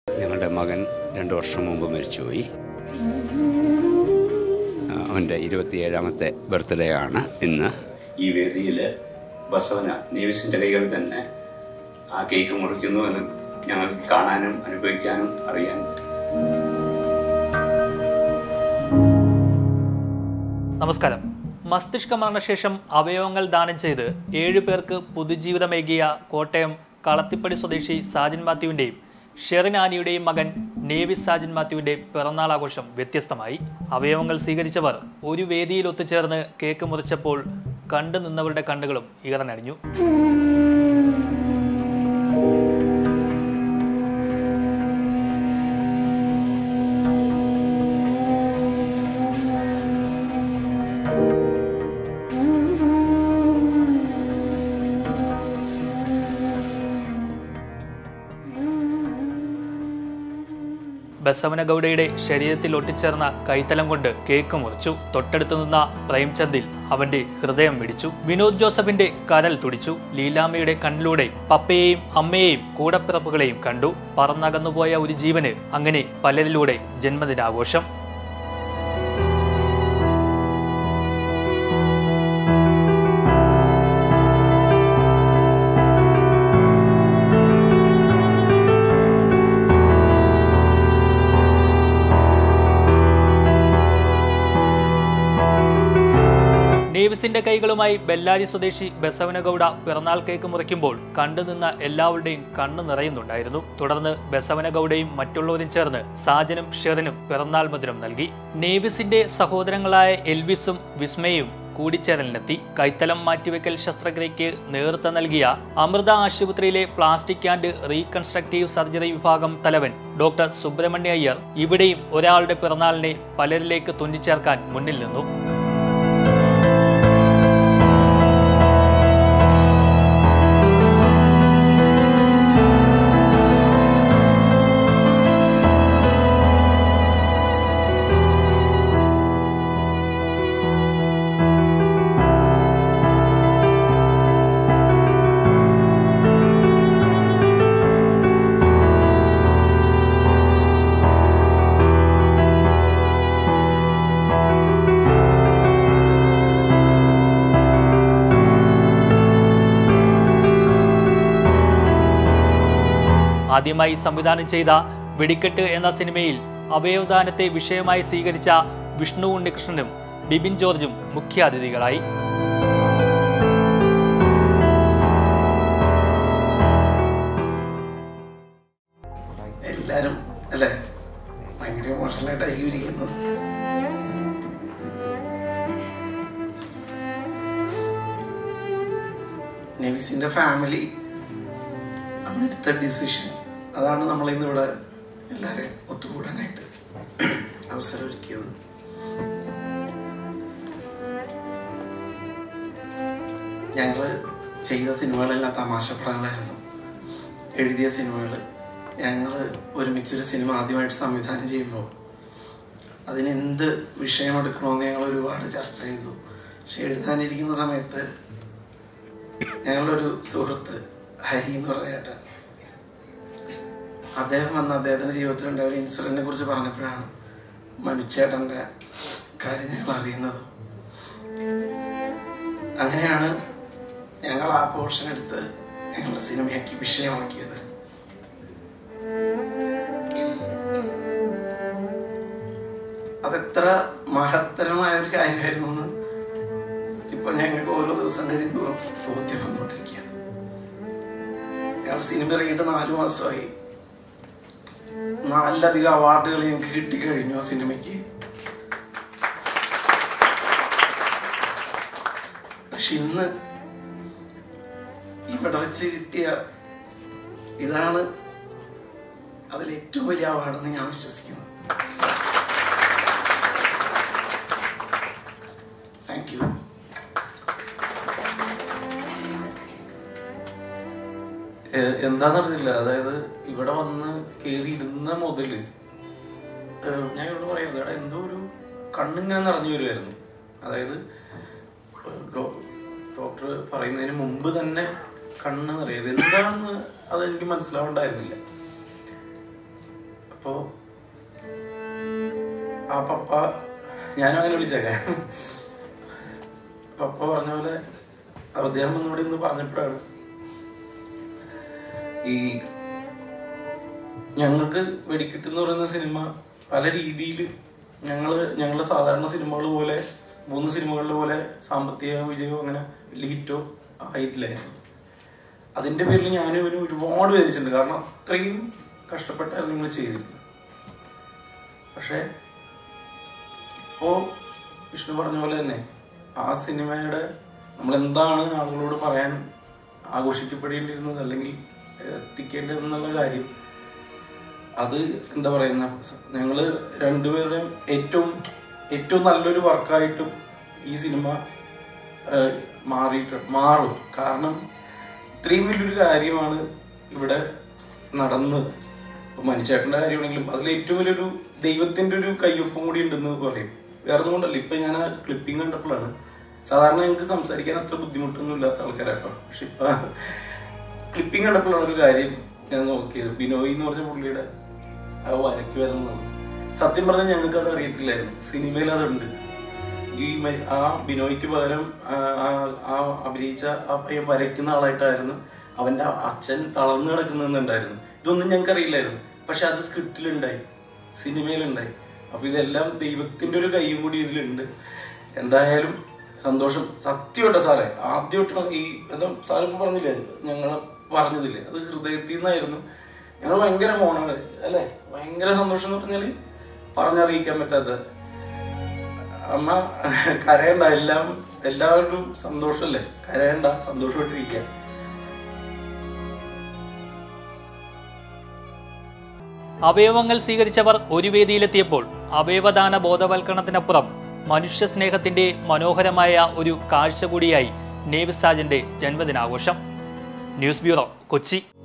ഞങ്ങളുടെ മകൻ രണ്ട് വർഷം മുമ്പ് മരിച്ചുപോയി ആ, അവൻ്റെ ഇരുപത്തിയേഴാമത്തെ ബർത്ത്ഡേ ആണ് ഇന്ന് ഈ വേദിയിൽ ബസവന നേവിസിൻ്റെ കൈകളിൽ തന്നെ ആ കേക്ക് മുറിക്കുന്നു എന്ന് ഞങ്ങൾക്ക് കാണാനും അനുഭവിക്കാനും അറിയാൻ നമസ്കാരം മസ്തിഷ്ക മരണശേഷം അവയവങ്ങൾ ദാനം ചെയ്ത് ഏഴു പേർക്ക് പുതുജീവിതമേകിയ കോട്ടയം കളത്തിപ്പടി സ്വദേശി സാജൻ മാത്യുവിൻ്റെയും ഷെറിൻ ആനിയുടെയും മകൻ നേവിസ് സാജൻ മാത്യുവിൻ്റെ പിറന്നാൾ ആഘോഷം വ്യത്യസ്തമായി അവയവങ്ങൾ സ്വീകരിച്ചവർ ഒരു വേദിയിൽ ഒത്തുചേർന്ന് കേക്ക് മുറിച്ചപ്പോൾ കണ്ടു നിന്നവരുടെ കണ്ണുകളും ഈറനണിഞ്ഞു ബസവനഗൌഡയുടെ ശരീരത്തിൽ ഒട്ടിച്ചേർന്ന കൈത്തലം കൊണ്ട് കേക്ക് മുറിച്ചു തൊട്ടടുത്ത് നിന്ന പ്രേംചന്ദിൽ അവന്റെ ഹൃദയം മിടിച്ചു വിനോദ് ജോസഫിന്റെ കരൽ തുടിച്ചു ലീലാമ്മയുടെ കണ്ണിലൂടെ പപ്പയെയും അമ്മയെയും കൂടപ്പിറപ്പുകളെയും കണ്ടു പറന്നകന്നുപോയ ഒരു ജീവന് അങ്ങനെ പലരിലൂടെ ജന്മദിനാഘോഷം നേവിസിന്റെ കൈകളുമായി ബെല്ലാരി സ്വദേശി ബസവനഗൌഡ പിറന്നാൾ കേക്ക് മുറിക്കുമ്പോൾ കണ്ടുനിന്ന എല്ലാവരുടെയും കണ്ണു നിറയുന്നുണ്ടായിരുന്നു തുടർന്ന് ബസവനഗൌഡയും മറ്റുള്ളവരും ചേർന്ന് സാജനും ഷെറിനും പിറന്നാൾ മധുരം നൽകി നേവിസിന്റെ സഹോദരങ്ങളായ എൽവിസും വിസ്മയും കൂടിച്ചേരലിനെത്തി കൈത്തലം മാറ്റിവെക്കൽ ശസ്ത്രക്രിയയ്ക്ക് നേതൃത്വം നൽകിയ അമൃത ആശുപത്രിയിലെ പ്ലാസ്റ്റിക് ആൻഡ് റീകൺസ്ട്രക്റ്റീവ് സർജറി വിഭാഗം തലവൻ ഡോക്ടർ സുബ്രഹ്മണ്യ അയ്യർ ഇവിടെയും ഒരാളുടെ പിറന്നാളിനെ പലരിലേക്ക് തുന്നിച്ചേർക്കാൻ മുന്നിൽ നിന്നു ആദ്യമായി സംവിധാനം ചെയ്ത വെടിക്കെട്ട് എന്ന സിനിമയിൽ അവയവദാനത്തെ വിഷയമായി സ്വീകരിച്ച വിഷ്ണു ഉണ്ണികൃഷ്ണനും ബിബിൻ ജോർജും മുഖ്യാതിഥികളായി എല്ലാരും അല്ലേ ഭയങ്കര ഇമോഷണലായിട്ടായിരിക്കും ഇരിക്കുന്നത് നെവിസിന്റെ ഫാമിലി അന്നെടുത്ത ഡിസിഷൻ അതാണ് നമ്മൾ ഇന്ന് ഇവിടെ എല്ലാവരെയും ഒത്തുകൂടാനായിട്ട് അവസരം ഒരുക്കിയത് ഞങ്ങള് ചെയ്ത സിനിമകളെല്ലാം തമാശ പടങ്ങളായിരുന്നു എഴുതിയ സിനിമകൾ ഞങ്ങൾ ഒരുമിച്ചൊരു സിനിമ ആദ്യമായിട്ട് സംവിധാനം ചെയ്യുമ്പോൾ അതിനെന്ത് വിഷയം എടുക്കണമെന്ന് ഞങ്ങൾ ഒരുപാട് ചർച്ച ചെയ്തു പക്ഷെ എഴുതാനിരിക്കുന്ന സമയത്ത് ഞങ്ങളൊരു സുഹൃത്ത് ഹരി എന്ന് പറഞ്ഞ ചേട്ടൻ അദ്ദേഹം വന്ന് അദ്ദേഹത്തിന്റെ ജീവിതത്തിലുണ്ടായ ഒരു ഇൻസിഡന്റിനെ കുറിച്ച് പറഞ്ഞപ്പോഴാണ് മനുച്ചേട്ടന്റെ കാര്യം ഞങ്ങൾ അറിയുന്നത് അങ്ങനെയാണ് ഞങ്ങൾ ആ പോർഷൻ എടുത്ത് ഞങ്ങളുടെ സിനിമയാക്കി വിഷയമാക്കിയത് അതെത്ര മഹത്തരമായ ഒരു കാര്യമായിരുന്നു എന്ന് ഇപ്പൊ ഞങ്ങൾക്ക് ഓരോ ദിവസം കഴിയുമ്പോൾ ബോധ്യം വന്നുകൊണ്ടിരിക്കുകയാണ് ഞങ്ങൾ സിനിമ ഇറങ്ങിയിട്ട് നാലു മാസമായി നാലിലധികം അവാർഡുകൾ ഞങ്ങൾക്ക് കിട്ടിക്കഴിഞ്ഞു ആ സിനിമയ്ക്ക് പക്ഷെ ഇന്ന് ഇവിടെ വെച്ച് കിട്ടിയ ഇതാണ് അതിൽ ഏറ്റവും വലിയ അവാർഡെന്ന് ഞാൻ വിശ്വസിക്കുന്നത് താങ്ക് യു എന്താന്നറിയില്ല അതായത് ഇവിടെ വന്ന് കേറി ഇരുന്ന മുതല് ഏഹ് ഞാൻ ഇവിടെ പറയുന്നത് ഇവിടെ എന്തോ ഒരു കണ്ണിങ്ങനെ നിറഞ്ഞു വരുമായിരുന്നു അതായത് ഡോ- ഡോക്ടർ പറയുന്നതിന് മുമ്പ് തന്നെ കണ്ണ് നിറയത് എന്താണെന്ന് അതെനിക്ക് മനസ്സിലാവണ്ടായിരുന്നില്ല അപ്പോ ആ പപ്പ ഞാനും അങ്ങനെ വിളിച്ചേക്കാം പപ്പ പറഞ്ഞ പോലെ അദ്ദേഹം ഒന്നുകൂടി ഇന്ന് പറഞ്ഞപ്പോഴാണ് ഈ ഞങ്ങൾക്ക് വെടിക്കെട്ട് എന്ന് പറയുന്ന സിനിമ പല രീതിയിൽ ഞങ്ങള് ഞങ്ങളുടെ സാധാരണ സിനിമകൾ പോലെ മൂന്ന് സിനിമകളിലെ പോലെ സാമ്പത്തിക വിജയമോ അങ്ങനെ വലിയ ഹിറ്റോ ആയിട്ടില്ലായിരുന്നു അതിന്റെ പേരിൽ ഞാനും ഇവനും ഒരുപാട് വേദിച്ചിട്ടുണ്ട് കാരണം അത്രയും കഷ്ടപ്പെട്ടായിരുന്നു നിങ്ങൾ ചെയ്തിരുന്നത് പക്ഷെ ഇപ്പോ വിഷ്ണു പറഞ്ഞ പോലെ തന്നെ ആ സിനിമയുടെ നമ്മൾ എന്താണ് ആളുകളോട് പറയാൻ ആഘോഷിക്കപ്പെടേണ്ടിയിരുന്നത് അല്ലെങ്കിൽ എത്തിക്കേണ്ടതെന്നുള്ള കാര്യം അത് എന്താ പറയുന്ന ഞങ്ങള് രണ്ടുപേരുടെയും ഏറ്റവും ഏറ്റവും നല്ലൊരു വർക്കായിട്ടും ഈ സിനിമ ഏഹ്, മാറിയിട്ട് മാറും കാരണം ഇത്രയും വലിയൊരു കാര്യമാണ് ഇവിടെ നടന്നത് ഇപ്പൊ മനുഷ്യേട്ടന്റെ കാര്യമാണെങ്കിലും അതിൽ ഏറ്റവും വലിയൊരു ദൈവത്തിന്റെ ഒരു കയ്യൊപ്പം കൂടി ഉണ്ടെന്ന് പറയും വേറെ ഒന്നും കൊണ്ടല്ല ഇപ്പൊ ഞാൻ ആ ക്ലിപ്പിംഗ് കണ്ടപ്പോഴാണ് സാധാരണ ഞങ്ങൾക്ക് സംസാരിക്കാൻ അത്ര ബുദ്ധിമുട്ടൊന്നും ഇല്ലാത്ത ആൾക്കാരാട്ടോ പക്ഷെ ഇപ്പൊ ക്ലിപ്പിംഗ് കണ്ടപ്പോഴാണ് ഒരു കാര്യം ഞാൻ നോക്കിയത് ബിനോയ് എന്ന് പറഞ്ഞ പുള്ളിയുടെ ആ വരയ്ക്ക് വരുന്നത് സത്യം പറഞ്ഞാൽ ഞങ്ങൾക്ക് അത് അറിയത്തില്ലായിരുന്നു സിനിമയിൽ അതുണ്ട് ഈ മ- ആ ബിനോയ്ക്ക് പകരം ആ, ആ- ആ അഭിനയിച്ച ആ പയ്യൻ വരയ്ക്കുന്ന ആളായിട്ടായിരുന്നു അവന്റെ അച്ഛൻ തളർന്നു കിടക്കുന്നുണ്ടായിരുന്നു ഇതൊന്നും ഞങ്ങൾക്ക് അറിയില്ലായിരുന്നു പക്ഷെ അത് സ്ക്രിപ്റ്റിലുണ്ടായി സിനിമയിലുണ്ടായി അപ്പൊ ഇതെല്ലാം ദൈവത്തിന്റെ ഒരു കൈയും കൂടി ഇതിലുണ്ട് എന്തായാലും സന്തോഷം സത്യമായിട്ട് സാറേ ആദ്യമായിട്ടാണ് ഈ എന്താ സാറ് ഇപ്പൊ പറഞ്ഞില്ലേ ഞങ്ങളെ പറഞ്ഞതില്ലേ അത് ഹൃദയത്തിൽ നിന്നായിരുന്നു ഞങ്ങൾ ഭയങ്കര ഫോണാണ് അല്ലെ ഭയങ്കര സന്തോഷം എന്ന് പറഞ്ഞാല് പറഞ്ഞറിയിക്കാൻ പറ്റാത്ത അമ്മ കരയണ്ട എല്ലാം എല്ലാവരും സന്തോഷമല്ലേ കരയണ്ട സന്തോഷമായിട്ടിരിക്കുക അവയവങ്ങൾ സ്വീകരിച്ചവർ ഒരു വേദിയിലെത്തിയപ്പോൾ അവയവദാന ബോധവൽക്കരണത്തിനപ്പുറം മനുഷ്യ സ്നേഹത്തിന്റെ മനോഹരമായ ഒരു കാഴ്ച കൂടിയായി നേവി സാജന്റെ ജന്മദിനാഘോഷം ന്യൂസ് ബ്യൂറോ കൊച്ചി